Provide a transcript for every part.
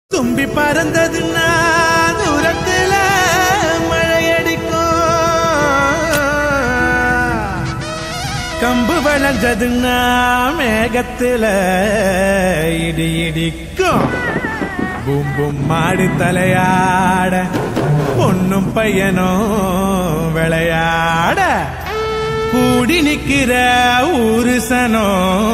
தும்பி பறந்ததுன்னா தூரத்துல மழையடிக்கும் கம்பு வளர்ந்ததுன்னா மேகத்துல இடி இடிக்கும் பூம் பூம் மாடு தலையாட பொண்ணும் பையனும் விளையாட கூடி நிக்கிற ஊரு சனம்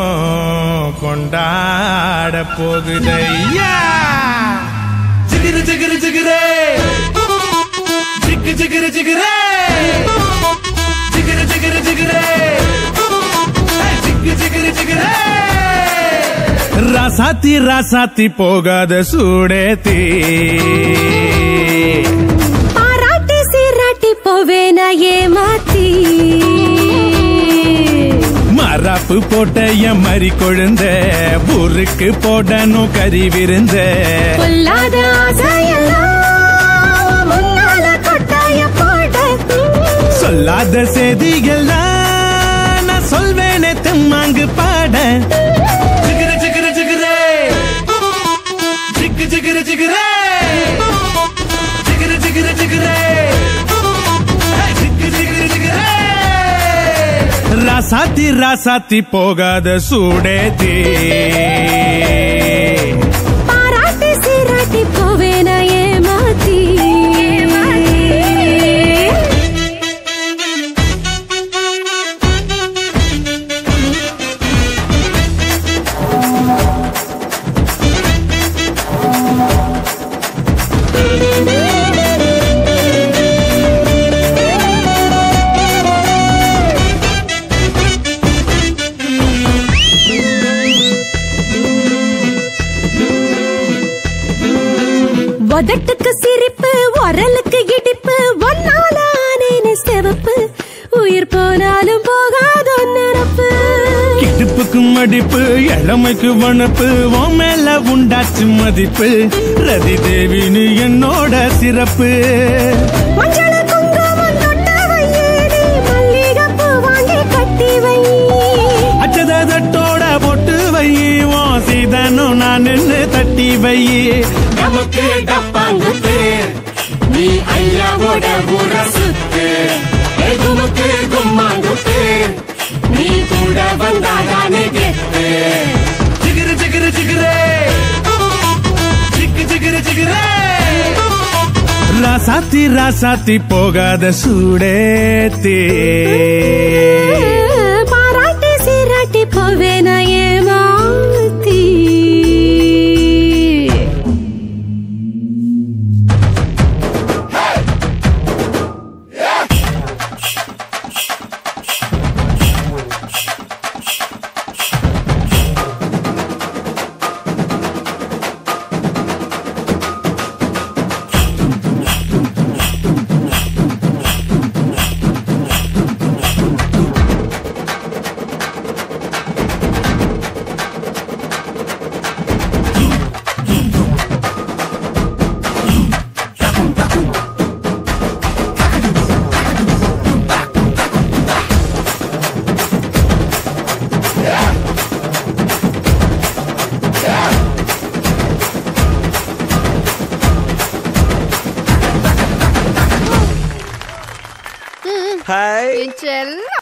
கொண்டாட போகுதையா ஜிகிரு ஜிகிரு ஜிகிரே ஜிக்கு ஜிகிரு ஜிகிரே ஜிகிரு ஜிகிரு ஜிகிரே ஏய், ஜிக்கு ஜிகிரு ஜிகிரே ராசாத்தி ராசாத்தி போகாத சூடேத்தி பாராட்டி சீராட்டி போவேன ஏமாத்தி மராப்பு போட்ட என் மறி கொழுந்த ஊருக்கு போடணும் கறி விருந்த பொல்லாத ஆசையெல்லாம் முன்னால கொட்டாய போட சொல்லாத செய்திகள்லாம் நான் சொல்வேனே தெம்மாங்கு பாட ஜிகிரு ஜிகிரு ஜிகிரே ஜிக்கு ஜிகிரு ஜிகிரே ஜிகிரு ஜிகிரு ஜிகிரே ஏய், ஜிக்கு ஜிகிரு ஜிகிரே ராசாத்தி ராசாத்தி போகாத சூடேதி பாராட்டி சீராட்டி போவேன ஏமாத்தி உதட்டுக்கு சிரிப்பு உரலுக்கு இடிப்பு ஒன்னால ஆனேன்னு செவப்பு உயிர் போனாலும் போகாத நினப்பு கிடுப்புக்கு மடிப்பு இளமைக்கு வனப்பு உன் மேல உண்டாச்சு மதிப்பு ரதி தேவினு என்னோட சிறப்பு மஞ்சள குங்குமம் தொட்ட வையேடி மல்லிகைப்பூ வாங்கி கட்டி வை அச்சத தட்டோட பொட்டு வை உன் சீதனும் நான் நின்னு தட்டி வை நமக்கு டப்பாங்குத்து நீ ஐயாவோட ஊர சுத்து எகுமுக்கு கும்மாங்குத்து நீ கூட வந்தாதானே கெத்து ஜிகிரு ஜிகிரு ஜிகிரே ஜிக்கு ஜிகிரு ஜிகிரே ராசாத்தி ராசாத்தி போகாத சூடேத்தே பாராட்டி சீராட்டி போவேன ஏமாத்தி என் செல்ல